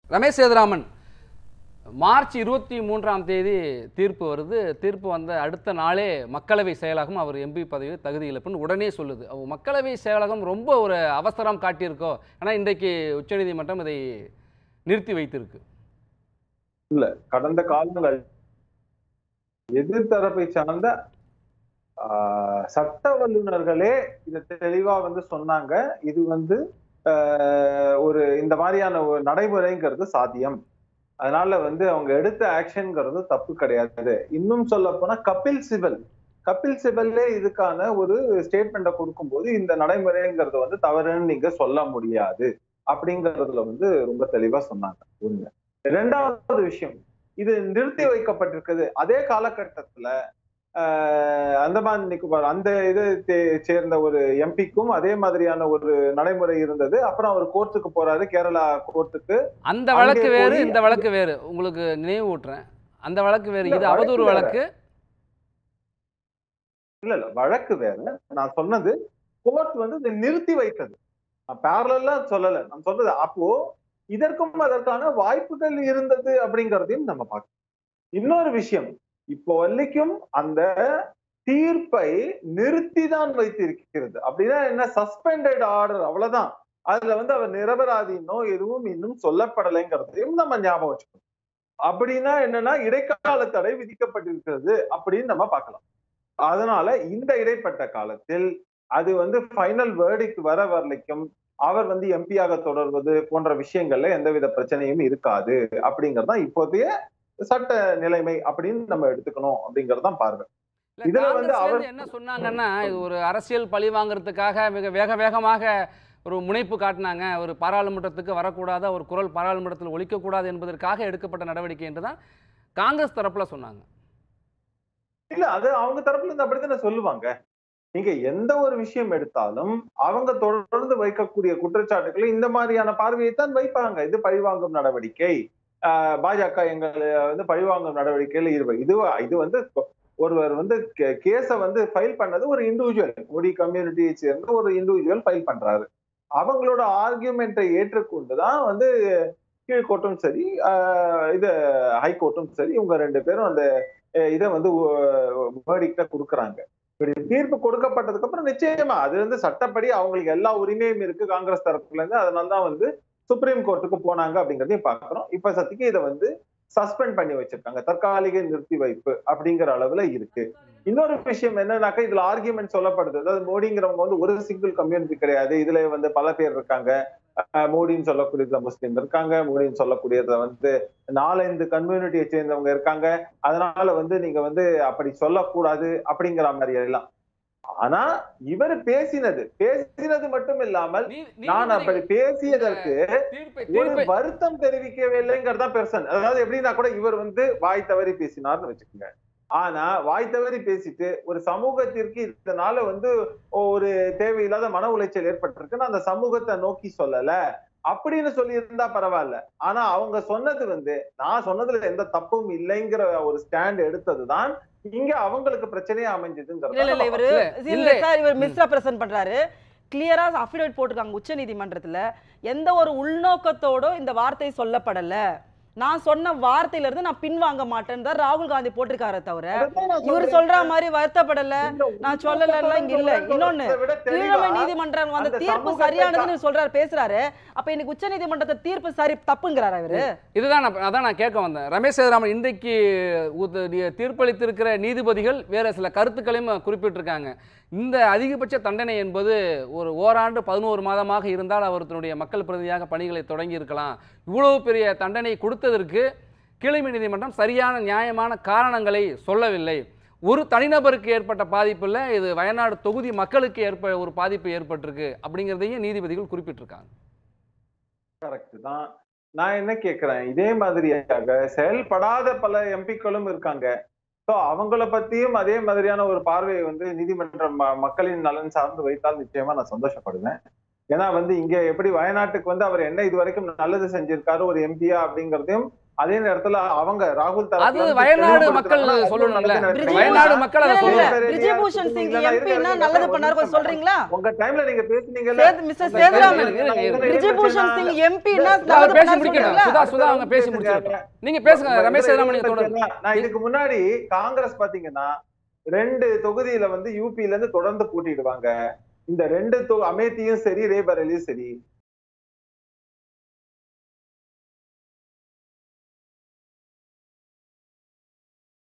Ramesh Sethuraman March இருபத்தி மூன்றாம் தேதி தீர்ப்பு வருது தீர்ப்பு வந்த அடுத்த நாளே மக்களவை செயலகம் அவர் எம்பி பதவி தகுதி இழப்புன்னு உடனே சொல்லுது அவ மக்களவை செயலகம் ரொம்ப ஒரு அவசரம் காட்டியிருக்கோ ஆனால் இன்றைக்கு உச்சநீதிமன்றம் இதை நிறுத்தி வைத்திருக்கு கடந்த காலங்கள் எதிர்த்தரப்பை சார்ந்த ஆஹ், சட்ட வல்லுநர்களே இதை தெளிவா வந்து சொன்னாங்க இது வந்து ஆஹ், ஒரு இந்த மாதிரியான ஒரு நடைமுறைங்கிறது சாத்தியம் அதனால வந்து அவங்க எடுத்த ஆக்ஷன்ங்கிறது தப்பு கிடையாது இன்னும் சொல்ல போனா கபில் சிபல் கபில் சிபல்லே இதுக்கான ஒரு ஸ்டேட்மெண்ட்டை கொடுக்கும்போது இந்த நடைமுறைங்கிறது வந்து தவறுன்னு நீங்க சொல்ல முடியாது அப்படிங்கறதுல வந்து ரொம்ப தெளிவா சொன்னாங்க ஒண்ணு ரெண்டாவது விஷயம் இது நிறுத்தி வைக்கப்பட்டிருக்குது அதே காலகட்டத்துல ஆஹ், அந்தமான் நிக்கோபார் அந்த இதை தே- சேர்ந்த ஒரு எம்பிக்கும் அதே மாதிரியான ஒரு நடைமுறை இருந்தது அப்புறம் அவர் கோர்ட்டுக்கு போறாரு கேரளா கோர்ட்டுக்கு அந்த வழக்கு அங்கே வேறு போய் இந்த வழக்கு வேறு உங்களுக்கு நினைவு ஊட்டுறேன் அந்த வழக்கு வேறு இல்ல, இது அவதூறு வழக்கு வழக்கு இல்ல இல்ல வழக்கு வேற நான் சொன்னது கோர்ட் வந்து இதை நிறுத்தி வைத்தது நான் பேரலா சொல்லல நான் சொல்றது அப்போ இதற்கும் அதற்கான வாய்ப்புகள் இருந்தது அப்படிங்கறதையும் நம்ம பார்க்கணும் இன்னொரு விஷயம் இப்போ வரைக்கும் அந்த தீர்ப்பை நிறுத்தி தான் வைத்திருக்கிறது அப்படின்னா என்ன சஸ்பெண்டட் ஆர்டர் அவ்வளவுதான் அதுல வந்து அவர் நிரபராதினோ எதுவும் இன்னும் சொல்லப்படலைங்கிறதையும் நம்ம ஞாபகம் வச்சுக்கணும் அப்படின்னா என்னன்னா இடைக்கால தடை விதிக்கப்பட்டிருக்கிறது அப்படின்னு நம்ம பார்க்கலாம் அதனால இந்த இடைப்பட்ட காலத்தில் அது வந்து ஃபைனல் வேர்டிக்கு வர வரைக்கும் அவர் வந்து எம்பியாக தொடர்வது போன்ற விஷயங்கள்ல எந்தவித பிரச்சனையும் இருக்காது அப்படிங்கறது தான் இப்போதைய சட்ட நிலைமை அப்படின்னு நம்ம எடுத்துக்கணும் அப்படிங்கறது தான் பார்வை இல்ல, இதுல வந்து காங்கிரஸ்ல அவர் இருந்து என்ன சொன்னாங்கன்னா இது ஒரு அரசியல் பழி வாங்குறதுக்காக மிக வேக வேகமாக ஒரு முனைப்பு காட்டினாங்க ஒரு பாராளுமன்றத்துக்கு வரக்கூடாத ஒரு குரல் பாராளுமன்றத்தில் ஒழிக்கக்கூடாது என்பதற்காக எடுக்கப்பட்ட நடவடிக்கை என்று தான் காங்கிரஸ் தரப்புல சொன்னாங்க இல்ல அது அவங்க தரப்புல இருந்து அப்படித்தானே சொல்லுவாங்க நீங்க எந்த ஒரு விஷயம் எடுத்தாலும் அவங்க தொடர்ந்து வைக்கக்கூடிய குற்றச்சாட்டுகளை இந்த மாதிரியான பார்வையை தான் வைப்பாங்க இது பழிவாங்கும் நடவடிக்கை ஆஹ் பாஜக எங்களை வந்து பழிவாங்கும் நடவடிக்கையில ஈடுபடு இது இது வந்து ஒருவர் வந்து கேஸ வந்து ஃபைல் பண்ணது ஒரு இண்டிவிஜுவல் மோடி கம்யூனிட்டியை சேர்ந்த ஒரு இண்டிவிஜுவல் ஃபைல் பண்றாரு அவங்களோட ஆர்கியூமெண்ட்டை ஏற்றுக்கொண்டுதான் வந்து கீழ்கோர்ட்டும் சரி ஆஹ் இது ஹைகோர்ட்டும் சரி இவங்க ரெண்டு பேரும் அந்த அஹ் இதை வந்து வேர்டிக்ட கொடுக்குறாங்க இப்படி தீர்ப்பு கொடுக்கப்பட்டதுக்கு அப்புறம் நிச்சயமா அது வந்து சட்டப்படி அவங்களுக்கு எல்லா உரிமையும் இருக்கு காங்கிரஸ் தரப்புல இருந்து அதனால தான் வந்து சுப்ரீம் கோர்ட்டுக்கு போனாங்க அப்படிங்கறதையும் பாக்குறோம் இப்ப சத்திக்கு இதை வந்து சஸ்பெண்ட் பண்ணி வச்சிருக்காங்க தற்காலிக நிறுத்தி வைப்பு அப்படிங்கிற அளவுல இருக்கு இன்னொரு விஷயம் என்னன்னாக்கா இதுல ஆர்கியூமெண்ட் சொல்லப்படுது அதாவது மோடிங்கிறவங்க வந்து ஒரு சிங்கிள் கம்யூனிட்டி கிடையாது இதுல வந்து பல பேர் இருக்காங்க அஹ் மோடின்னு சொல்லக்கூடியதுல முஸ்லீம் இருக்காங்க மோடின்னு சொல்லக்கூடியதுல வந்து நாலஞ்சு கம்யூனிட்டியை சேர்ந்தவங்க இருக்காங்க அதனால வந்து நீங்க வந்து அப்படி சொல்லக்கூடாது அப்படிங்கிற மாதிரி எல்லாம் ஆனா இவர் பேசினது பேசினது மட்டும் இல்லாமல் நீ- நான் அப்படி நீதிபதிகள் பேசியதற்கு தீர்ப்பை ஒரு தீர்ப்பை வருத்தம் தெரிவிக்கவே இல்லைங்கிறதா பெர்சன் அதாவது எப்படின்னா கூட இவர் வந்து வாய் தவறி பேசினார்னு வச்சுக்கோங்க ஆனா வாய் தவறி பேசிட்டு ஒரு சமூகத்திற்கு இதனால வந்து ஒரு தேவையில்லாத மன உளைச்சல் ஏற்பட்டிருக்குன்னு அந்த சமூகத்தை நோக்கி சொல்லல அப்படின்னு சொல்லியிருந்தா பரவாயில்ல ஆனா அவங்க சொன்னது வந்து நான் சொன்னதுல எந்த தப்பும் இல்லைங்கிற ஒரு ஸ்டாண்ட் எடுத்ததுதான் இங்க அவங்களுக்கு பிரச்சனையா இல்ல இல்ல இல்ல அமைஞ்சதுங்கிறது இவரு இல்ல, இல்ல இல்ல. சார் இவர் மிஸ்ரெப்ரசன்ட் பண்றாரு கிளியரா அஃபிடேவிட் போட்டிருக்காங்க உச்ச நீதிமன்றத்துல எந்த ஒரு உள்நோக்கத்தோட இந்த வார்த்தை சொல்லப்படல நான் சொன்ன வார்த்தையில இருந்து நான் பின்வாங்க மாட்டேன்னு தான் ராகுல் காந்தி போட்டிருக்காரே தவிர இவர் சொல்ற மாதிரி வருத்தப்படல நான் சொல்லல இங்க இல்ல இன்னொன்னு கீழமை நீதிமன்றம் வந்து அந்த தீர்ப்பு சமூகத்தை சரியானதுன்னு சொல்றாரு பேசுறாரு அப்ப இன்னைக்கு உச்ச நீதிமன்றத்தை தீர்ப்பு சரி தப்புங்கிறாரா இவரு இதுதான் நான் அதான் நான் கேட்க வந்தேன் ரமேஷ் சேதுராமன் இன்றைக்கு உத்த- நீ- தீர்ப்பளித்திருக்கிற நீதிபதிகள் வேற சில கருத்துக்களையும் குறிப்பிட்டிருக்காங்க இந்த அதிகபட்ச தண்டனை என்பது ஒரு ஓராண்டு பதினோரு மாதமாக இருந்தால் அவர் தன்னுடைய மக்கள் பிரதிநிதியாக பணிகளை தொடங்கி இருக்கலாம் இவ்வளவு பெரிய தண்டனை கொடுத்ததற்கு கீழமை நீதிமன்றம் சரியான நியாயமான காரணங்களை சொல்லவில்லை ஒரு தனிநபருக்கு ஏற்பட்ட பாதிப்பு இல்ல இது வயநாடு தொகுதி மக்களுக்கு ஏற்ப ஒரு பாதிப்பு ஏற்பட்டிருக்கு அப்படிங்கிறதையும் நீதிபதிகள் குறிப்பிட்டிருக்காங்க கரெக்ட் தான் நான் என்ன கேக்குறேன் இதே மாதிரியாக செயல்படாத பல எம்பிக்களும் இருக்காங்க சோ அவங்கள பத்தியும் அதே மாதிரியான ஒரு பார்வையை வந்து நீதிமன்றம் ம- மக்களின் நலன் சார்ந்து வைத்தால் நிச்சயமா நான் சந்தோஷப்படுவேன் ஏன்னா வந்து இங்க எப்படி வயநாட்டுக்கு வந்து அவர் என்ன இது வரைக்கும் நல்லது செஞ்சிருக்காரு ஒரு எம்பியா அப்படிங்கறதையும் அதே நேரத்துல அவங்க ராகுல் அது தரப்புல இருந்து வயநாடு தெளிவுபடுத்துறாங்கன்னா மக்கள் அது சொல்லணும்ல நடக்குது. பிரிஜு வயநாடு மக்கள் அதை இல்ல, இல்ல, சொல்லணும் பிரிஜுபூஷன் சிங் இல்ல, இல்ல, எம்பின்னா இருங்க, நல்லது இருங்க, பண்ணாரு ஒரு கொஞ்சம் நிமிஷம் சொல்றீங்களா உங்க டைம்ல நீங்க பேசுனீங்கல்ல சேது- மிஸ்டர் இந்த சேதுராமன் இருங்க, இருங்க, இருங்க, பிரிஜுபூஷன் இருங்க, சிங் இருங்க. எம்பின்னா இல்ல, நல்லது அவர் பேசி பண்ணாரு முடிக்கணும் சொல்றீங்களா சுதா சுதா அவங்க பேசி முடிச்சிருக்கோம் நீங்க பேசுங்க ரமேஷ் சேதுராமன் நீங்க தொடருங்க நான் இதுக்கு முன்னாடி காங்கிரஸ் பாத்தீங்கன்னா ரெண்டு தொகுதியில வந்து யூபில இருந்து தொடர்ந்து போட்டிடுவாங்க இந்த ரெண்டு தொ- அமேத்தியும் சரி ரேபரேலியும் சரி